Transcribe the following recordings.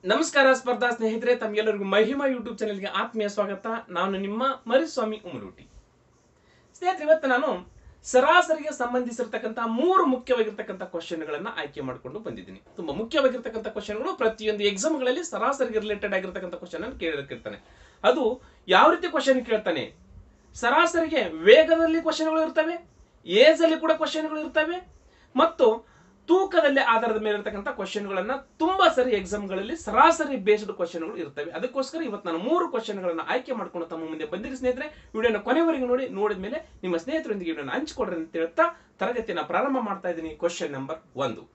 ನಮಸ್ಕಾರ ಸ್ಪರ್ಧಾ ಸ್ನೇಹಿತರೆ ತಮಗೆಲ್ಲರಿಗೂ ಮಹಿಮಾ ಯೂಟ್ಯೂಬ್ ಚಾನೆಲ್ಗೆ ಆತ್ಮೀಯ ಸ್ವಾಗತ ನಾನು ನಿಮ್ಮ ಮರಿಸ್ವಾಮಿ ಉಮರೂಟಿ ಸ್ನೇಹಿತರೆ ಇವತ್ತು ನಾನು ಸರಾಸರಿಗೆ ಸಂಬಂಧಿಸಿರ್ತಕ್ಕಂಥ ಮೂರು ಮುಖ್ಯವಾಗಿರ್ತಕ್ಕಂಥ ಕ್ವಶನ್ಗಳನ್ನ ಆಯ್ಕೆ ಮಾಡಿಕೊಂಡು ಬಂದಿದ್ದೀನಿ ತುಂಬಾ ಮುಖ್ಯವಾಗಿರ್ತಕ್ಕಂಥ ಕ್ವಶನ್ಗಳು ಪ್ರತಿಯೊಂದು ಎಕ್ಸಾಮ್ಗಳಲ್ಲಿ ಸರಾಸರಿಗೆ ರಿಲೇಟೆಡ್ ಆಗಿರ್ತಕ್ಕಂಥ ಕ್ವಶನ್ ಅನ್ನು ಕೇಳಿರ್ತಿರ್ತಾನೆ ಅದು ಯಾವ ರೀತಿ ಕ್ವಶನ್ ಕೇಳ್ತಾನೆ ಸರಾಸರಿಗೆ ವೇಗದಲ್ಲಿ ಕ್ವಶನ್ಗಳು ಇರ್ತವೆ ಏಜ್ ಅಲ್ಲಿ ಕೂಡ ಕ್ವಶನ್ಗಳು ಇರ್ತವೆ ಮತ್ತು ತೂಕದಲ್ಲಿ ಆಧಾರದ ಮೇಲೆ ಇರತಕ್ಕಂಥ ಕ್ವಶನ್ಗಳನ್ನ ತುಂಬಾ ಸರಿ ಎಕ್ಸಾಮ್ಗಳಲ್ಲಿ ಸರಾಸರಿ ಬೇಸ್ಡ್ ಕ್ವಶನ್ಗಳು ಇರ್ತವೆ ಅದಕ್ಕೋಸ್ಕರ ಇವತ್ತು ನಾನು ಮೂರು ಕ್ವಶನ್ಗಳನ್ನ ಆಯ್ಕೆ ಮಾಡ್ಕೊಂಡು ತಮ್ಮ ಮುಂದೆ ಬಂದಿರಿ ಸ್ನೇಹಿತರೆ ವಿಡಿಯೋನ ಕೊನೆವರೆಗೂ ನೋಡಿ ನೋಡಿದ ಮೇಲೆ ನಿಮ್ಮ ಸ್ನೇಹಿತರೊಂದಿಗೆ ವಿಡಿಯೋನ ಹಂಚಿಕೊಡ್ರಿ ಅಂತ ಹೇಳ್ತಾ ತರಗತಿಯನ್ನ ಪ್ರಾರಂಭ ಮಾಡ್ತಾ ಇದ್ದೀನಿ ಕ್ವಶನ್ ನಂಬರ್ ಒಂದು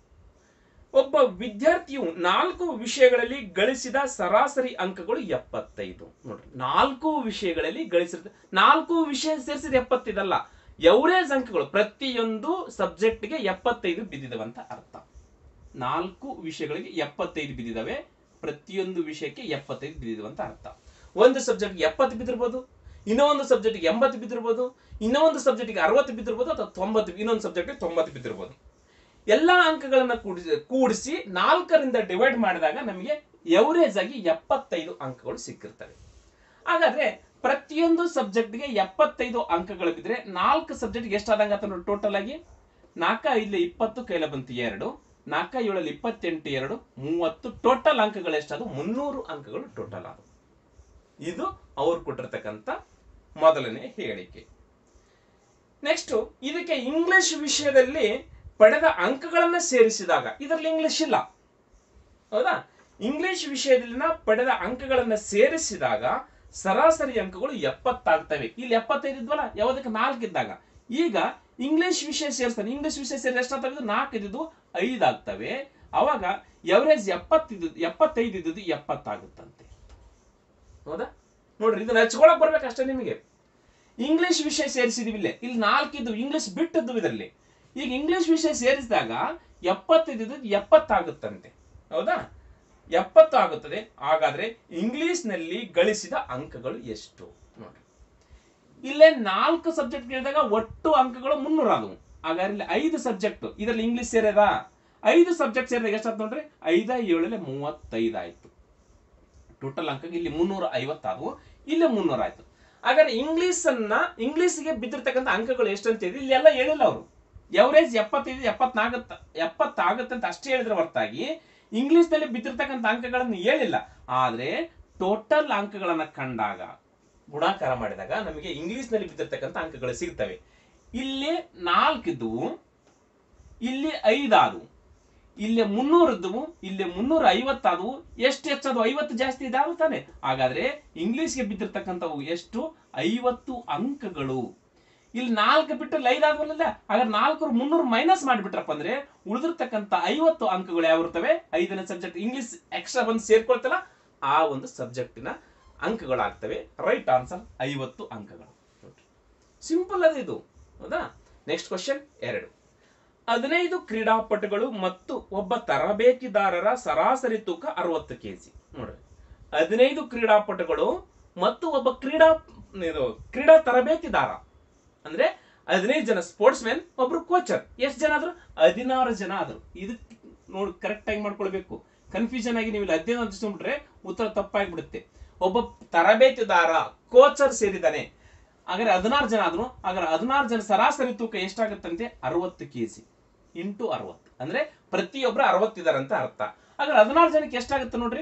ಒಬ್ಬ ವಿದ್ಯಾರ್ಥಿಯು ನಾಲ್ಕು ವಿಷಯಗಳಲ್ಲಿ ಗಳಿಸಿದ ಸರಾಸರಿ ಅಂಕಗಳು ಎಪ್ಪತ್ತೈದು ನೋಡ್ರಿ ನಾಲ್ಕು ವಿಷಯಗಳಲ್ಲಿ ಗಳಿಸಿದ ನಾಲ್ಕು ವಿಷಯ ಸೇರಿಸಿದ ಎಪ್ಪತ್ತೈದಲ್ಲ ಎವರೇಜ್ ಅಂಕಗಳು ಪ್ರತಿಯೊಂದು ಸಬ್ಜೆಕ್ಟ್ಗೆ ಎಪ್ಪತ್ತೈದು ಬಿದ್ದಿದವಂತ ಅರ್ಥ ನಾಲ್ಕು ವಿಷಯಗಳಿಗೆ ಎಪ್ಪತ್ತೈದು ಬಿದ್ದಿದಾವೆ ಪ್ರತಿಯೊಂದು ವಿಷಯಕ್ಕೆ ಎಪ್ಪತ್ತೈದು ಬಿದ್ದಿದವಂತ ಅರ್ಥ ಒಂದು ಸಬ್ಜೆಕ್ಟ್ಗೆ ಎಪ್ಪತ್ತು ಬಿದ್ದಿರ್ಬೋದು ಇನ್ನೂ ಒಂದು ಸಬ್ಜೆಕ್ಟ್ಗೆ ಎಂಬತ್ತು ಬಿದ್ದಿರ್ಬೋದು ಇನ್ನೂ ಒಂದು ಸಬ್ಜೆಕ್ಟ್ಗೆ ಅರವತ್ತು ಬಿದ್ದಿರ್ಬೋದು ಅಥವಾ ತೊಂಬತ್ತು ಇನ್ನೊಂದು ಸಬ್ಜೆಕ್ಟ್ಗೆ ತೊಂಬತ್ತು ಬಿದ್ದಿರ್ಬೋದು ಎಲ್ಲಾ ಅಂಕಗಳನ್ನ ಕೂಡಿಸಿ ಕೂಡಿಸಿ ನಾಲ್ಕರಿಂದ ಡಿವೈಡ್ ಮಾಡಿದಾಗ ನಮಗೆ ಎವರೇಜ್ ಆಗಿ ಎಪ್ಪತ್ತೈದು ಅಂಕಗಳು ಸಿಕ್ಕಿರ್ತವೆ ಹಾಗಾದ್ರೆ ಪ್ರತಿಯೊಂದು ಸಬ್ಜೆಕ್ಟ್ಗೆ ಎಪ್ಪತ್ತೈದು ಅಂಕಗಳು ಬಿದ್ರೆ ನಾಲ್ಕು ಸಬ್ಜೆಕ್ಟ್ಗೆ ಎಷ್ಟಾದಂಗ ನೋಡಿ ಟೋಟಲ್ ಆಗಿ ನಾಲ್ಕ ಐದು ಇಪ್ಪತ್ತು ಕೈಲ ಬಂತು ಎರಡು ನಾಲ್ಕ ಏಳಲ್ಲಿ ಇಪ್ಪತ್ತೆಂಟು ಎರಡು ಮೂವತ್ತು ಟೋಟಲ್ ಅಂಕಗಳು ಎಷ್ಟಾದವು ಮುನ್ನೂರು ಅಂಕಗಳು ಟೋಟಲ್ ಆದವು ಇದು ಅವ್ರು ಕೊಟ್ಟಿರ್ತಕ್ಕಂಥ ಮೊದಲನೇ ಹೇಳಿಕೆ ನೆಕ್ಸ್ಟ್ ಇದಕ್ಕೆ ಇಂಗ್ಲಿಷ್ ವಿಷಯದಲ್ಲಿ ಪಡೆದ ಅಂಕಗಳನ್ನ ಸೇರಿಸಿದಾಗ ಇದರಲ್ಲಿ ಇಂಗ್ಲಿಷ್ ಇಲ್ಲ ಹೌದಾ ಇಂಗ್ಲಿಷ್ ವಿಷಯದಲ್ಲಿನ ಪಡೆದ ಅಂಕಗಳನ್ನ ಸೇರಿಸಿದಾಗ ಸರಾಸರಿ ಅಂಕಗಳು ಎಪ್ಪತ್ತಾಗ್ತವೆ ಇಲ್ಲಿ ಎಪ್ಪತ್ತೈದು ಇದ್ವಲ್ಲ ಯಾವ್ದಕ್ಕೆ ನಾಲ್ಕು ಇದ್ದಾಗ ಈಗ ಇಂಗ್ಲಿಷ್ ವಿಷಯ ಸೇರಿಸ್ತಾನೆ ಇಂಗ್ಲಿಷ್ ವಿಷಯ ಸೇರಿ ಎಷ್ಟಾಗ್ತವೆ ನಾಲ್ಕು ಇದ್ದಿದ್ದು ಐದು ಆಗ್ತವೆ ಅವಾಗ ಎವರೇಜ್ ಎಪ್ಪತ್ತಿದ್ದು ಎಪ್ಪತ್ತೈದು ಇದ್ದಿದ್ದು ಎಪ್ಪತ್ತಾಗುತ್ತಂತೆ ಹೌದಾ ನೋಡ್ರಿ ಇದನ್ನ ಹಚ್ಕೊಳಕ್ ಬರ್ಬೇಕಷ್ಟೇ ನಿಮಗೆ ಇಂಗ್ಲಿಷ್ ವಿಷಯ ಸೇರಿಸಿದಿವಿ ಇಲ್ಲೇ ಇಲ್ಲಿ ನಾಲ್ಕಿದ್ದು ಇಂಗ್ಲಿಷ್ ಬಿಟ್ಟದ್ದು ಇದರಲ್ಲಿ ಈಗ ಇಂಗ್ಲಿಷ್ ವಿಷಯ ಸೇರಿಸಿದಾಗ ಎಪ್ಪತ್ತೈದು ಎಪ್ಪತ್ತಾಗುತ್ತಂತೆ ಹೌದಾ ಎಪ್ಪತ್ತು ಆಗುತ್ತದೆ ಹಾಗಾದ್ರೆ ಇಂಗ್ಲಿಷ್ ನಲ್ಲಿ ಗಳಿಸಿದ ಅಂಕಗಳು ಎಷ್ಟು ನೋಡ್ರಿ ಇಲ್ಲೇ ನಾಲ್ಕು ಸಬ್ಜೆಕ್ಟ್ ಕೇಳಿದಾಗ ಒಟ್ಟು ಅಂಕಗಳು ಮುನ್ನೂರ ಆದವು ಹಾಗಾದ್ರೆ ಇಲ್ಲಿ ಐದು ಸಬ್ಜೆಕ್ಟ್ ಇದರಲ್ಲಿ ಇಂಗ್ಲಿಷ್ ಸೇರಿದ ಐದು ಸಬ್ಜೆಕ್ಟ್ ಸೇರಿದಾಗ ಎಷ್ಟಾಯ್ತು ನೋಡ್ರಿ ಐದ ಏಳಲೆ ಮೂವತ್ತೈದು ಆಯ್ತು ಟೋಟಲ್ ಅಂಕ ಇಲ್ಲಿ ಮುನ್ನೂರ ಐವತ್ತಾದವು ಇಲ್ಲಿ ಮುನ್ನೂರ ಆಯ್ತು ಹಾಗಾದ್ರೆ ಇಂಗ್ಲಿಷ್ ಅನ್ನ ಇಂಗ್ಲಿಷ್ಗೆ ಬಿದ್ದಿರ್ತಕ್ಕಂಥ ಅಂಕಗಳು ಎಷ್ಟು ಅಂತ ಹೇಳಿ ಇಲ್ಲಿ ಎಲ್ಲ ಹೇಳಿಲ್ಲ ಅವರು ಎವರೇಜ್ ಎಪ್ಪತ್ತೈದು ಎಪ್ಪತ್ನಾಗತ್ತ ಎಪ್ಪತ್ತಾಗತ್ತೆ ಅಂತ ಅಷ್ಟೇ ಹೇಳಿದ್ರೆ ಹೊರತಾಗಿ ಇಂಗ್ಲಿಷ್ ನಲ್ಲಿ ಬಿದ್ದಿರ್ತಕ್ಕಂಥ ಅಂಕಗಳನ್ನು ಹೇಳಿಲ್ಲ ಆದ್ರೆ ಟೋಟಲ್ ಅಂಕಗಳನ್ನ ಕಂಡಾಗ ಗುಣಾಕಾರ ಮಾಡಿದಾಗ ನಮಗೆ ಇಂಗ್ಲಿಷ್ ನಲ್ಲಿ ಬಿದ್ದಿರ್ತಕ್ಕಂಥ ಅಂಕಗಳು ಸಿಗ್ತವೆ ಇಲ್ಲಿ ನಾಲ್ಕಿದ್ವು ಇಲ್ಲಿ ಐದಾದವು ಇಲ್ಲಿ ಮುನ್ನೂರದ್ದು ಇಲ್ಲಿ ಮುನ್ನೂರ ಐವತ್ತಾದವು ಎಷ್ಟು ಹೆಚ್ಚದು ಐವತ್ತು ಜಾಸ್ತಿ ಇದಾವ ತಾನೆ ಹಾಗಾದ್ರೆ ಇಂಗ್ಲಿಷ್ಗೆ ಬಿದ್ದಿರ್ತಕ್ಕಂಥವು ಎಷ್ಟು ಐವತ್ತು ಅಂಕಗಳು ಇಲ್ಲಿ ನಾಲ್ಕು ಬಿಟ್ಟು ಐದಾದ್ವಲ್ಲ ಹಾಗಾದ್ರೆ ನಾಲ್ಕು ಮುನ್ನೂರು ಮೈನಸ್ ಮಾಡಿಬಿಟ್ರಪ್ಪ ಅಂದ್ರೆ ಉಳಿದಿರ್ತಕ್ಕಂಥ ಐವತ್ತು ಅಂಕಗಳು ಯಾವ ಇರ್ತವೆ ಐದನೇ ಸಬ್ಜೆಕ್ಟ್ ಇಂಗ್ಲಿಷ್ ಎಕ್ಸ್ಟ್ರಾ ಬಂದು ಸೇರ್ಕೊಳ್ತಲ್ಲ ಆ ಒಂದು ಸಬ್ಜೆಕ್ಟಿನ ಅಂಕಗಳಾಗ್ತವೆ ರೈಟ್ ಆನ್ಸರ್ ಐವತ್ತು ಅಂಕಗಳು ಸಿಂಪಲ್ ಅದ ಇದು ಹೌದಾ ನೆಕ್ಸ್ಟ್ ಕ್ವಶನ್ ಎರಡು ಹದಿನೈದು ಕ್ರೀಡಾಪಟುಗಳು ಮತ್ತು ಒಬ್ಬ ತರಬೇತಿದಾರರ ಸರಾಸರಿ ತೂಕ ಅರವತ್ತು ಕೆಜಿ ನೋಡ್ರಿ ಹದಿನೈದು ಕ್ರೀಡಾಪಟುಗಳು ಮತ್ತು ಒಬ್ಬ ಕ್ರೀಡಾ ಇದು ಕ್ರೀಡಾ ತರಬೇತಿದಾರ ಅಂದ್ರೆ ಹದಿನೈದು ಜನ ಸ್ಪೋರ್ಟ್ಸ್ ಮ್ಯಾನ್ ಒಬ್ರು ಕೋಚರ್ ಎಷ್ಟು ಜನ ಆದ್ರು ಹದಿನಾರು ಜನ ಆದ್ರು ಇದು ನೋಡಿ ಕರೆಕ್ಟ್ ಆಗಿ ಮಾಡ್ಕೊಳ್ಬೇಕು ಕನ್ಫ್ಯೂಷನ್ ಆಗಿ ನೀವು ಇಲ್ಲಿ ಹದಿನೈದು ಅಂಟಿಸ್ಕೊಂಡ್ಬಿಟ್ರೆ ಉತ್ತರ ತಪ್ಪಾಗ್ಬಿಡುತ್ತೆ ಒಬ್ಬ ತರಬೇತಿದಾರ ಕೋಚರ್ ಸೇರಿದ್ದಾನೆ ಹಾಗಾದ್ರೆ ಹದಿನಾರು ಜನ ಆದ್ರು ಹಾಗಾದ್ರೆ ಹದಿನಾರು ಜನ ಸರಾಸರಿ ತೂಕ ಎಷ್ಟಾಗುತ್ತಂತೆ ಅರವತ್ತು ಕೆಜಿ ಇಂಟು ಅರವತ್ತು ಅಂದ್ರೆ ಪ್ರತಿಯೊಬ್ರು ಅರವತ್ತಿದಾರೆ ಅಂತ ಅರ್ಥ ಹಾಗಾದ್ರೆ ಹದಿನಾರು ಜನಕ್ಕೆ ಎಷ್ಟಾಗುತ್ತೆ ನೋಡ್ರಿ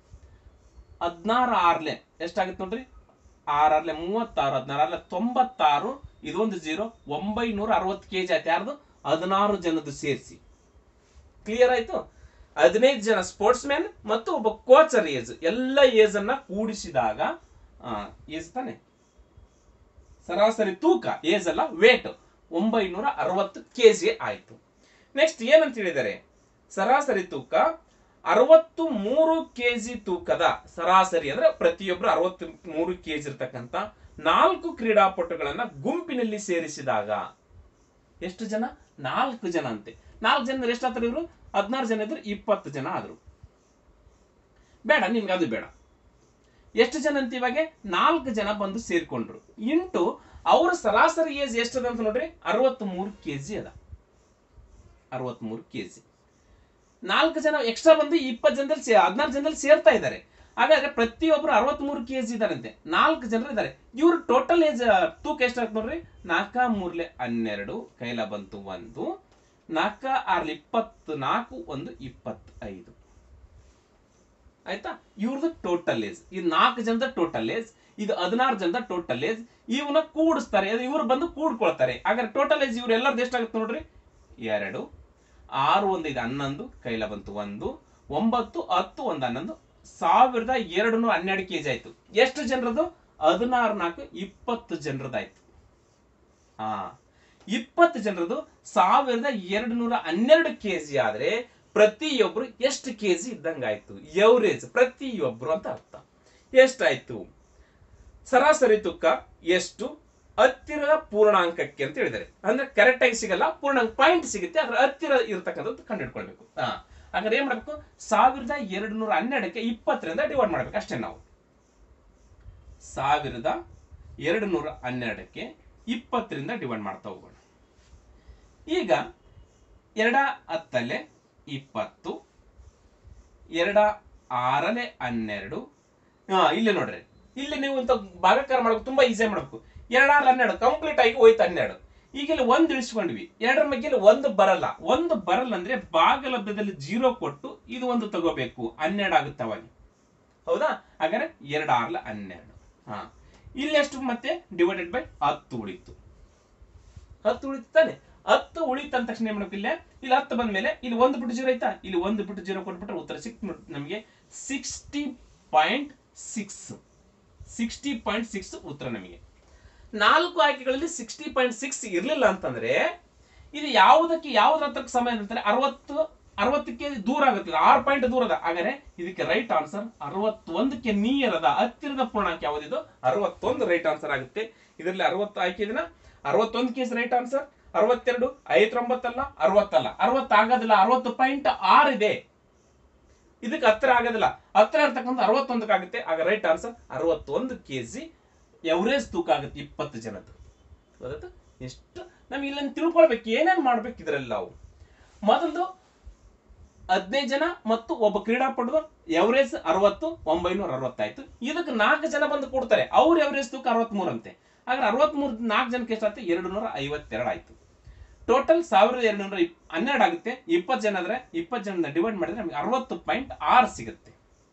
ಹದಿನಾರು ಆರ್ಲೆ ಎಷ್ಟಾಗುತ್ತೆ ನೋಡ್ರಿ ಆರರ್ಲೆ ಮೂವತ್ತಾರು ಹದಿನಾರರ್ಲೆ ತೊಂಬತ್ತಾರು ಇದೊಂದು ಜೀರೋ ಒಂಬೈನೂರ ಅರವತ್ತು ಕೆಜಿ ಆಯ್ತು ಯಾರ್ದು ಹದಿನಾರು ಜನದ್ದು ಸೇರಿಸಿ ಕ್ಲಿಯರ್ ಆಯ್ತು ಹದಿನೈದು ಜನ ಸ್ಪೋರ್ಟ್ಸ್ ಮ್ಯಾನ್ ಮತ್ತು ಒಬ್ಬ ಕೋಚರ್ ಏಜ್ ಎಲ್ಲ ಏಜ್ ಅನ್ನ ಕೂಡಿಸಿದಾಗ ಏಜ್ ತಾನೆ ಸರಾಸರಿ ತೂಕ ಏಜ್ ಅಲ್ಲ ವೇಟ್ ಒಂಬೈನೂರ ಅರವತ್ತು ಕೆಜಿ ಆಯ್ತು ನೆಕ್ಸ್ಟ್ ಏನಂತ ಹೇಳಿದ್ದಾರೆ ಸರಾಸರಿ ತೂಕ ಅರವತ್ತು ಮೂರು ಕೆಜಿ ತೂಕದ ಸರಾಸರಿ ಅಂದ್ರೆ ಪ್ರತಿಯೊಬ್ಬರು ಅರವತ್ತು ಮೂರು ಕೆಜಿ ಇರ್ತಕ್ಕಂಥ ನಾಲ್ಕು ಕ್ರೀಡಾಪಟುಗಳನ್ನ ಗುಂಪಿನಲ್ಲಿ ಸೇರಿಸಿದಾಗ ಎಷ್ಟು ಜನ ನಾಲ್ಕು ಜನ ಅಂತೆ ನಾಲ್ಕು ಜನ ಎಷ್ಟಾದ್ರು ಇವರು ಹದಿನಾರು ಜನ ಇದ್ರು ಇಪ್ಪತ್ತು ಜನ ಆದ್ರು ಬೇಡ ನಿಮ್ಗೆ ಅದು ಬೇಡ ಎಷ್ಟು ಜನ ಅಂತ ಇವಾಗ ನಾಲ್ಕು ಜನ ಬಂದು ಸೇರ್ಕೊಂಡ್ರು ಇಂಟು ಅವ್ರ ಸರಾಸರಿ ಏಜ್ ಎಷ್ಟದ ಅಂತ ನೋಡ್ರಿ ಅರವತ್ತ್ ಮೂರು ಕೆಜಿ ಅದ ಅರವತ್ತ್ ಮೂರು ಕೆಜಿ ನಾಲ್ಕು ಜನ ಎಕ್ಸ್ಟ್ರಾ ಬಂದು ಇಪ್ಪತ್ತು ಜನದಲ್ಲಿ ಸೇ ಹದಿನಾರು ಜನದಲ್ಲಿ ಸೇರ್ತಾ ಇದ್ದಾರೆ ಹಾಗಾದ್ರೆ ಪ್ರತಿಯೊಬ್ಬರು ಅರವತ್ಮೂರು ಕೆ ಜಿ ಇದಾರಂತೆ ನಾಲ್ಕು ಜನರು ಇದ್ದಾರೆ ಇವ್ರ ಟೋಟಲ್ ಏಜ್ ತೂಕ ಎಷ್ಟಾಗ್ತದೆ ನೋಡ್ರಿ ನಾಲ್ಕ ಮೂರ್ಲೆ ಹನ್ನೆರಡು ಕೈಲ ಬಂತು ಒಂದು ನಾಲ್ಕ ಆರ್ಲಿ ಇಪ್ಪತ್ತು ನಾಲ್ಕು ಒಂದು ಇಪ್ಪತ್ತೈದು ಆಯ್ತಾ ಇವ್ರದ್ದು ಟೋಟಲ್ ಏಜ್ ಇದು ನಾಲ್ಕು ಜನದ ಟೋಟಲ್ ಏಜ್ ಇದು ಹದಿನಾರು ಜನದ ಟೋಟಲ್ ಏಜ್ ಇವನ್ನ ಕೂಡಿಸ್ತಾರೆ ಅದು ಇವ್ರು ಬಂದು ಕೂಡ್ಕೊಳ್ತಾರೆ ಹಾಗಾದ್ರೆ ಟೋಟಲ್ ಏಜ್ ಇವ್ರು ಎಲ್ಲರದ್ದು ಎಷ್ಟಾಗುತ್ತೆ ನೋಡ್ರಿ ಎರಡು ಆರು ಒಂದು ಇದು ಹನ್ನೊಂದು ಕೈಲ ಬಂತು ಒಂದು ಒಂಬತ್ತು ಹತ್ತು ಒಂದು ಹನ್ನೊಂದು ಸಾವಿರದ ಎರಡು ನೂರ ಹನ್ನೆರಡು ಕೆಜಿ ಆಯ್ತು ಎಷ್ಟು ಜನರದು ಹದಿನಾರು ನಾಲ್ಕು ಇಪ್ಪತ್ತು ಜನರದಾಯ್ತು ಹಾ ಇಪ್ಪತ್ತು ಜನರದು ಸಾವಿರದ ಎರಡು ನೂರ ಹನ್ನೆರಡು ಕೆಜಿ ಆದ್ರೆ ಪ್ರತಿಯೊಬ್ರು ಎಷ್ಟು ಕೆಜಿ ಇದ್ದಂಗಾಯ್ತು ಎವರೇಜ್ ಪ್ರತಿಯೊಬ್ರು ಅಂತ ಅರ್ಥ ಎಷ್ಟಾಯ್ತು ಸರಾಸರಿ ತೂಕ ಎಷ್ಟು ಹತ್ತಿರದ ಪೂರ್ಣಾಂಕಕ್ಕೆ ಅಂತ ಹೇಳಿದ್ದಾರೆ ಅಂದ್ರೆ ಕರೆಕ್ಟ್ ಆಗಿ ಸಿಗಲ್ಲ ಪೂರ್ಣಾಂಕ ಪಾಯಿಂಟ್ ಸಿಗುತ್ತೆ ಅದ್ರ ಹತ್ತಿರ ಇರತಕ್ಕಂಥದ್ದು ಕಂಡುಹಿಡ್ಕೊಳ್ಬೇಕು ಹಾ ಹಾಗಾದ್ರೆ ಏನ್ ಮಾಡ್ಬೇಕು ಸಾವಿರದ ಎರಡು ನೂರ ಹನ್ನೆರಡಕ್ಕೆ ಇಪ್ಪತ್ತರಿಂದ ಡಿವೈಡ್ ಮಾಡ್ಬೇಕು ಅಷ್ಟೇ ನಾವು ಸಾವಿರದ ಎರಡು ನೂರ ಹನ್ನೆರಡಕ್ಕೆ ಇಪ್ಪತ್ತರಿಂದ ಡಿವೈಡ್ ಮಾಡ್ತಾ ಹೋಗೋಣ ಈಗ ಎರಡ ಹತ್ತಲೆ ಇಪ್ಪತ್ತು ಎರಡ ಆರಲೆ ಹನ್ನೆರಡು ಹಾ ಇಲ್ಲಿ ನೋಡ್ರಿ ಇಲ್ಲಿ ನೀವು ಇಂಥ ಭಾಗಕಾರ ಮಾಡಬೇಕು ತುಂಬಾ ಈಸಿ ಮಾಡಬೇಕು ಎರಡಾರು ಹನ್ನೆರಡು ಕಂಪ್ಲೀಟ್ ಆಗಿ ಹೋಯ್ತು ಹನ್ನೆರಡು ಈಗ ಇಲ್ಲಿ ಒಂದು ಇಳಿಸ್ಕೊಂಡ್ವಿ ಎರಡರ ಬಗ್ಗೆ ಇಲ್ಲಿ ಒಂದು ಬರಲ್ಲ ಒಂದು ಬರಲ್ಲ ಅಂದ್ರೆ ಭಾಗಲಬ್ಧದಲ್ಲಿ ಜೀರೋ ಕೊಟ್ಟು ಇದು ಒಂದು ತಗೋಬೇಕು ಹನ್ನೆರಡು ಆಗುತ್ತೆ ಅವಾಗ ಹೌದಾ ಹಾಗಾದ್ರೆ ಎರಡು ಆರ್ಲ ಹನ್ನೆರಡು ಹಾ ಇಲ್ಲಿ ಎಷ್ಟು ಮತ್ತೆ ಡಿವೈಡೆಡ್ ಬೈ ಹತ್ತು ಉಳಿತು ಹತ್ತು ಉಳಿತು ತಾನೆ ಹತ್ತು ಉಳಿತು ಅಂದ ತಕ್ಷಣ ಏನ್ ಮಾಡ್ಬೇಕು ಇಲ್ಲೇ ಇಲ್ಲಿ ಹತ್ತು ಬಂದ ಮೇಲೆ ಇಲ್ಲಿ ಒಂದು ಬಿಟ್ಟು ಜೀರೋ ಆಯ್ತಾ ಇಲ್ಲಿ ಒಂದು ಬಿಟ್ಟು ಜೀರೋ ಕೊಟ್ಬಿಟ್ರೆ ಉತ್ತರ ಸಿಕ್ತು ನೋಡಿ ನಮಗೆ sixty point six sixty point six ಉತ್ತರ ನಮಗೆ ನಾಲ್ಕು ಆಯ್ಕೆಗಳಲ್ಲಿ ಸಿಕ್ಸ್ಟಿ ಪಾಯಿಂಟ್ ಸಿಕ್ಸ್ ಇರಲಿಲ್ಲ ಅಂತಂದ್ರೆ ಇದು ಯಾವುದಕ್ಕೆ ಯಾವುದ್ರ ಹತ್ರಕ್ಕೆ ಸಮಯ ಅಂತಾರೆ ಅರವತ್ತು ಅರವತ್ತಕ್ಕೆ ದೂರ ಆಗುತ್ತೆ ಆರು ಪಾಯಿಂಟ್ ದೂರ ಅದ ಹಾಗಾದ್ರೆ ಇದಕ್ಕೆ ರೈಟ್ ಆನ್ಸರ್ ಅರವತ್ತೊಂದಕ್ಕೆ ನಿಯರ್ ಅದ ಹತ್ತಿರದ ಪೂರ್ಣಾಂಕ ಯಾವುದಿದು ಅರವತ್ತೊಂದು ರೈಟ್ ಆನ್ಸರ್ ಆಗುತ್ತೆ ಇದರಲ್ಲಿ ಅರವತ್ತು ಆಯ್ಕೆ ಇದನ್ನ ಅರವತ್ತೊಂದು ಕೇಸ್ ರೈಟ್ ಆನ್ಸರ್ ಅರವತ್ತೆರಡು ಐವತ್ತೊಂಬತ್ತಲ್ಲ ಅರವತ್ತಲ್ಲ ಅರವತ್ತು ಆಗೋದಿಲ್ಲ ಅರವತ್ತು ಪಾಯಿಂಟ್ ಆರು ಇದೆ ಇದಕ್ಕೆ ಹತ್ತಿರ ಆಗೋದಿಲ್ಲ ಹತ್ತಿರ ಇರ್ತಕ್ಕಂಥ ಅರವತ್ತೊಂದಕ್ಕೆ ಆಗುತ್ತೆ ಆಗ ರೈಟ್ ಆನ್ಸರ್ ಅರವತ್ತೊಂದು ಕೆ ಜಿ ಎವರೇಜ್ ತೂಕ ಆಗುತ್ತೆ ಇಪ್ಪತ್ತು ಜನದ್ದು ಗೊತ್ತಾಯ್ತು ಎಷ್ಟು ನಮ್ಗೆ ಇಲ್ಲೊಂದು ತಿಳ್ಕೊಳ್ಬೇಕು ಏನೇನು ಮಾಡ್ಬೇಕು ಇದರಲ್ಲಿ ನಾವು ಮೊದಲು ಹದಿನೈದು ಜನ ಮತ್ತು ಒಬ್ಬ ಕ್ರೀಡಾಪಟು ಎವರೇಜ್ ಅರವತ್ತು ಒಂಬೈನೂರ ಅರವತ್ತಾಯ್ತು ಇದಕ್ಕೆ ನಾಲ್ಕು ಜನ ಬಂದು ಕೊಡ್ತಾರೆ ಅವ್ರ ಎವರೇಜ್ ತೂಕ ಅರವತ್ಮೂರು ಅಂತೆ ಹಾಗಾದ್ರೆ ಅರವತ್ಮೂರು ನಾಲ್ಕು ಜನಕ್ಕೆ ಎಷ್ಟಾಯ್ತು ಎರಡು ನೂರ ಐವತ್ತೆರಡು ಆಯ್ತು ಟೋಟಲ್ ಸಾವಿರದ ಎರಡು ನೂರ ಇಪ್ ಹನ್ನೆರಡು ಆಗುತ್ತೆ ಇಪ್ಪತ್ತು ಜನ ಆದ್ರೆ ಇಪ್ಪತ್ತು ಜನ ಡಿವೈಡ್ ಮಾಡಿದ್ರೆ ನಮಗೆ ಅರವತ್ತು ಪಾಯಿಂಟ್ ಆರು ಸಿಗುತ್ತೆ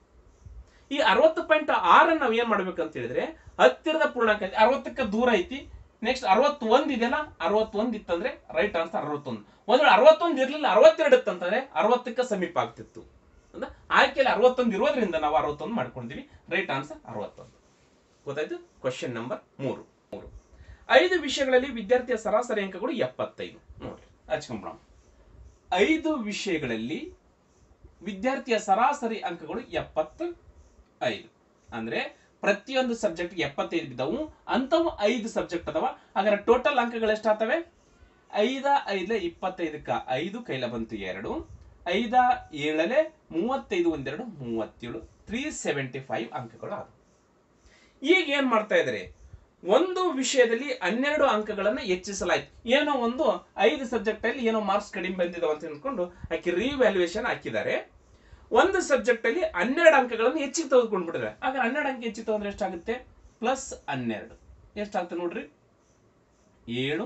ಈ ಅರವತ್ತು ಪಾಯಿಂಟ್ ಆರನ್ನು ನಾವು ಏನ್ ಮಾಡ್ಬೇಕು ಅಂತ ಹೇಳಿದ್ರೆ ಹತ್ತಿರದ ಪೂರ್ಣಾಂಕ ಐತಿ ಅರವತ್ತಕ್ಕೆ ದೂರ ಐತಿ ನೆಕ್ಸ್ಟ್ ಅರವತ್ತೊಂದು ಇದೆಯಲ್ಲ ಅರವತ್ತೊಂದು ಇತ್ತಂದ್ರೆ ರೈಟ್ ಆನ್ಸರ್ ಅರವತ್ತೊಂದು ಒಂದ್ ವೇಳೆ ಅರವತ್ತೊಂದು ಇರ್ಲಿಲ್ಲ ಅರವತ್ತೆರಡು ಇತ್ತಂತಂದ್ರೆ ಅರವತ್ತಕ್ಕೆ ಸಮೀಪ ಆಗ್ತಿತ್ತು ಅಂದ್ರೆ ಆಯ್ಕೆಯಲ್ಲಿ ಅರವತ್ತೊಂದು ಇರೋದ್ರಿಂದ ನಾವು ಅರವತ್ತೊಂದು ಮಾಡ್ಕೊಂಡಿದೀವಿ ರೈಟ್ ಆನ್ಸರ್ ಅರವತ್ತೊಂದು ಗೊತ್ತಾಯ್ತು ಕ್ವಶನ್ ನಂಬರ್ ಮೂರು ಮೂರು ಐದು ವಿಷಯಗಳಲ್ಲಿ ವಿದ್ಯಾರ್ಥಿಯ ಸರಾಸರಿ ಅಂಕಗಳು ಎಪ್ಪತ್ತೈದು ನೋಡ್ರಿ ಹಚ್ಕೊಂಬಿಡೋಣ ಐದು ವಿಷಯಗಳಲ್ಲಿ ವಿದ್ಯಾರ್ಥಿಯ ಸರಾಸರಿ ಅಂಕಗಳು ಎಪ್ಪತ್ತು ಐದು ಅಂದ್ರೆ ಪ್ರತಿಯೊಂದು ಸಬ್ಜೆಕ್ಟ್ ಎಪ್ಪತ್ತೈದು ಬಿದ್ದವು ಅಂತವು ಐದು ಸಬ್ಜೆಕ್ಟ್ ಅದಾವ ಹಾಗಾದ್ರೆ ಟೋಟಲ್ ಅಂಕಗಳು ಎಷ್ಟಾಗ್ತವೆ ಐದ ಐದ್ಲೆ ಇಪ್ಪತ್ತೈದಕ್ಕ ಐದು ಕೈಲ ಬಂತು ಎರಡು ಐದ ಏಳಲೆ ಮೂವತ್ತೈದು ಒಂದೆರಡು ಮೂವತ್ತೇಳು ತ್ರೀ ಸೆವೆಂಟಿ ಫೈವ್ ಅಂಕಗಳು ಆದವು ಈಗ ಏನ್ ಮಾಡ್ತಾ ಇದ್ದಾರೆ ಒಂದು ವಿಷಯದಲ್ಲಿ ಹನ್ನೆರಡು ಅಂಕಗಳನ್ನು ಹೆಚ್ಚಿಸಲಾಯ್ತು ಏನೋ ಒಂದು ಐದು ಸಬ್ಜೆಕ್ಟ್ ಅಲ್ಲಿ ಏನೋ ಮಾರ್ಕ್ಸ್ ಕಡಿಮೆ ಬಂದಿದಾವ ಅಂತ ಅಂದ್ಕೊಂಡು ಆಕೆ ರಿವ್ಯಾಲ್ಯೂಯೇಷನ್ ಹಾಕಿದ್ದಾರೆ ಒಂದು ಸಬ್ಜೆಕ್ಟ್ ಅಲ್ಲಿ ಹನ್ನೆರಡು ಅಂಕಗಳನ್ನು ಹೆಚ್ಚಿಗೆ ತೆಗೆದುಕೊಂಡ್ಬಿಟ್ಟಿದ್ದಾರೆ ಆಗ ಹನ್ನೆರಡು ಅಂಕ ಹೆಚ್ಚಿಗೆ ತಗೊಂಡ್ರೆ ಎಷ್ಟಾಗುತ್ತೆ ಪ್ಲಸ್ ಹನ್ನೆರಡು ಎಷ್ಟಾಗುತ್ತೆ ನೋಡ್ರಿ ಏಳು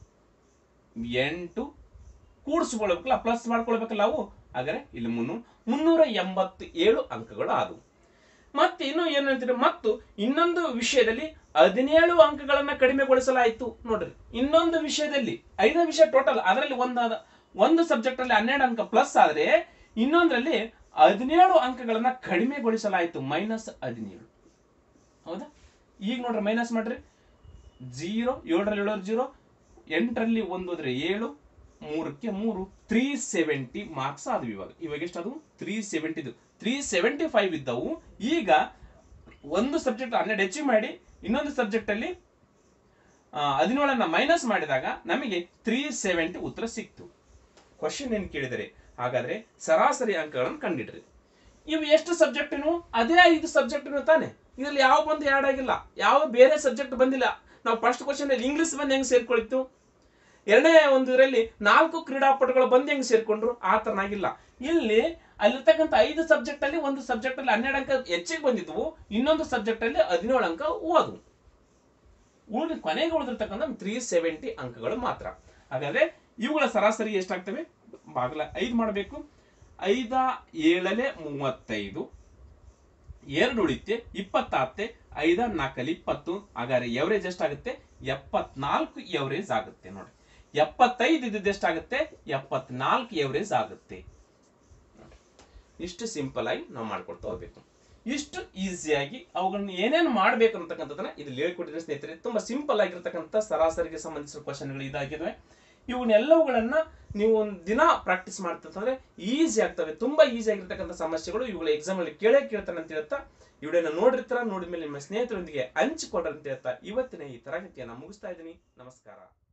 ಎಂಟು ಕೂಡಿಸ್ಕೊಳ್ಬೇಕಲ್ಲ ಪ್ಲಸ್ ಮಾಡ್ಕೊಳ್ಬೇಕಲ್ಲ ಅವು ಹಾಗಾದ್ರೆ ಇಲ್ಲಿ ಮುನ್ನೂರು ಮುನ್ನೂರ ಎಂಬತ್ತು ಏಳು ಅಂಕಗಳು ಆದವು ಮತ್ತೆ ಇನ್ನು ಏನು ಹೇಳ್ತೀರಿ ಮತ್ತು ಇನ್ನೊಂದು ವಿಷಯದಲ್ಲಿ ಹದಿನೇಳು ಅಂಕಗಳನ್ನ ಕಡಿಮೆಗೊಳಿಸಲಾಯಿತು ನೋಡ್ರಿ ಇನ್ನೊಂದು ವಿಷಯದಲ್ಲಿ ಐದು ವಿಷಯ ಟೋಟಲ್ ಅದರಲ್ಲಿ ಒಂದಾದ ಒಂದು ಸಬ್ಜೆಕ್ಟ್ ಅಲ್ಲಿ ಹನ್ನೆರಡು ಅಂಕ ಪ್ಲಸ್ ಆದ್ರೆ ಇನ್ನೊಂದರಲ್ಲಿ ಹದಿನೇಳು ಅಂಕಗಳನ್ನ ಕಡಿಮೆಗೊಳಿಸಲಾಯಿತು ಮೈನಸ್ ಹದಿನೇಳು ಹೌದಾ ಈಗ ನೋಡ್ರಿ ಮೈನಸ್ ಮಾಡ್ರಿ ಜೀರೋ ಏಳರಲ್ಲಿ ಏಳರ ಜೀರೋ ಎಂಟರಲ್ಲಿ ಒಂದು ಹೋದ್ರೆ ಏಳು ಮೂರಕ್ಕೆ ಮೂರು ತ್ರೀ ಸೆವೆಂಟಿ ಮಾರ್ಕ್ಸ್ ಆದವು ಇವಾಗ ಇವಾಗ ಎಷ್ಟು ತ್ರೀ ಸೆವೆಂಟಿದು ತ್ರೀ ಸೆವೆಂಟಿ ಫೈವ್ ಇದ್ದವು ಈಗ ಒಂದು ಸಬ್ಜೆಕ್ಟ್ ಹನ್ನೆರಡು ಹೆಚ್ಚಿಗೆ ಮಾಡಿ ಇನ್ನೊಂದು ಸಬ್ಜೆಕ್ಟ್ ಅಲ್ಲಿ ಆ, ಹದಿನೇಳನ್ನ ಮೈನಸ್ ಮಾಡಿದಾಗ ನಮಗೆ ತ್ರೀ ಸೆವೆಂಟಿ ಉತ್ತರ ಸಿಕ್ತು ಕ್ವಶನ್ ಏನ್ ಕೇಳಿದರೆ ಹಾಗಾದ್ರೆ ಸರಾಸರಿ ಅಂಕಗಳನ್ನು ಕಂಡಿಡ್ರಿ ಇವು ಎಷ್ಟು ಸಬ್ಜೆಕ್ಟ್ ಅದೇ ಐದು ಸಬ್ಜೆಕ್ಟ್ ತಾನೆ ಇದ್ರಲ್ಲಿ ಯಾವ ಬಂದು ಆ್ಯಡ್ ಆಗಿಲ್ಲ ಯಾವ ಬೇರೆ ಸಬ್ಜೆಕ್ಟ್ ಬಂದಿಲ್ಲ ನಾವು ಫಸ್ಟ್ ಕ್ವಶನ್ ಇಂಗ್ಲಿಷ್ ಬಂದು ಹೆಂಗ್ ಸೇರ್ಕೊಳಿತ್ತು ಎರಡನೇ ಒಂದು ಇದರಲ್ಲಿ ನಾಲ್ಕು ಕ್ರೀಡಾಪಟುಗಳು ಬಂದು ಹೆಂಗ್ ಸೇರ್ಕೊಂಡ್ರು ಆ ತರನಾಗಿಲ್ಲ ಇಲ್ಲಿ ಅಲ್ಲಿರ್ತಕ್ಕಂಥ ಐದು ಸಬ್ಜೆಕ್ಟ್ ಅಲ್ಲಿ ಒಂದು ಸಬ್ಜೆಕ್ಟ್ ಅಲ್ಲಿ ಹನ್ನೆರಡು ಅಂಕ ಹೆಚ್ಚಿಗೆ ಬಂದಿದ್ವು ಇನ್ನೊಂದು ಸಬ್ಜೆಕ್ಟ್ ಅಲ್ಲಿ ಹದಿನೇಳು ಅಂಕ ಹೋದವು ಉಳಿದ ಕೊನೆಗೆ ಉಳಿದಿರ್ತಕ್ಕಂಥ ತ್ರೀ ಸೆವೆಂಟಿ ಅಂಕಗಳು ಮಾತ್ರ ಹಾಗಾದ್ರೆ ಇವುಗಳ ಸರಾಸರಿ ಎಷ್ಟಾಗ್ತವೆ ಬಾಗಲ ಐದು ಮಾಡಬೇಕು ಐದ ಏಳಲೆ ಮೂವತ್ತೈದು ಎರಡು ಉಳಿತೆ ಇಪ್ಪತ್ತಾತ್ತೆ ಐದ ನಾಲ್ಕಲ್ಲಿ ಇಪ್ಪತ್ತು ಹಾಗಾದ್ರೆ ಎವರೇಜ್ ಎಷ್ಟಾಗುತ್ತೆ ಎಪ್ಪತ್ನಾಲ್ಕು ಎವರೇಜ್ ಆಗುತ್ತೆ ನೋಡಿ ಎಪ್ಪತ್ತೈದು ಇದ್ದಿದ್ದು ಎಷ್ಟಾಗುತ್ತೆ ಎಪ್ಪತ್ನಾಲ್ಕು ಎವರೇಜ್ ಆಗುತ್ತೆ ನೋಡಿ. ಇಷ್ಟು ಸಿಂಪಲ್ ಆಗಿ ನಾವು ಮಾಡ್ಕೊಡ್ತಾ ಹೋಗ್ಬೇಕು ಇಷ್ಟು ಈಸಿಯಾಗಿ ಅವುಗಳನ್ನ ಏನೇನು ಮಾಡ್ಬೇಕು ಅಂತಕ್ಕಂಥದ್ದನ್ನ ಇಲ್ಲಿ ಹೇಳ್ಕೊಟ್ಟಿದ್ರೆ ಸ್ನೇಹಿತರೆ ತುಂಬಾ ಸಿಂಪಲ್ ಆಗಿರ್ತಕ್ಕಂಥ ಸರಾಸರಿಗೆ ಸಂಬಂಧಿಸಿದ ಕ್ವಶನ್ಗಳು ಇದಾಗಿದ್ದಾವೆ ಇವನ್ನೆಲ್ಲವುಗಳನ್ನ ನೀವು ಒಂದು ದಿನ ಪ್ರಾಕ್ಟೀಸ್ ಮಾಡ್ತಂತಂದ್ರೆ ಈಸಿ ಆಗ್ತವೆ ತುಂಬಾ ಈಸಿ ಆಗಿರ್ತಕ್ಕಂಥ ಸಮಸ್ಯೆಗಳು ಇವುಗಳ ಎಕ್ಸಾಮ್ ಅಲ್ಲಿ ಕೇಳೇ ಕೇಳ್ತಾನೆ ಅಂತ ಹೇಳ್ತಾ ಈ ವಿಡಿಯೋನ ನೋಡಿರ್ತಾರ ನೋಡಿದ್ಮೇಲೆ ನಿಮ್ಮ ಸ್ನೇಹಿತರೊಂದಿಗೆ ಹಂಚಿಕೊಂಡ್ರೆ ಅಂತ ಹೇಳ್ತಾ ಇವತ್ತಿನ ಈ ತರಗತಿಯನ್ನ ಮುಗಿಸ್ತಾ ಇದ್ದೀನಿ ನಮಸ್ಕಾರ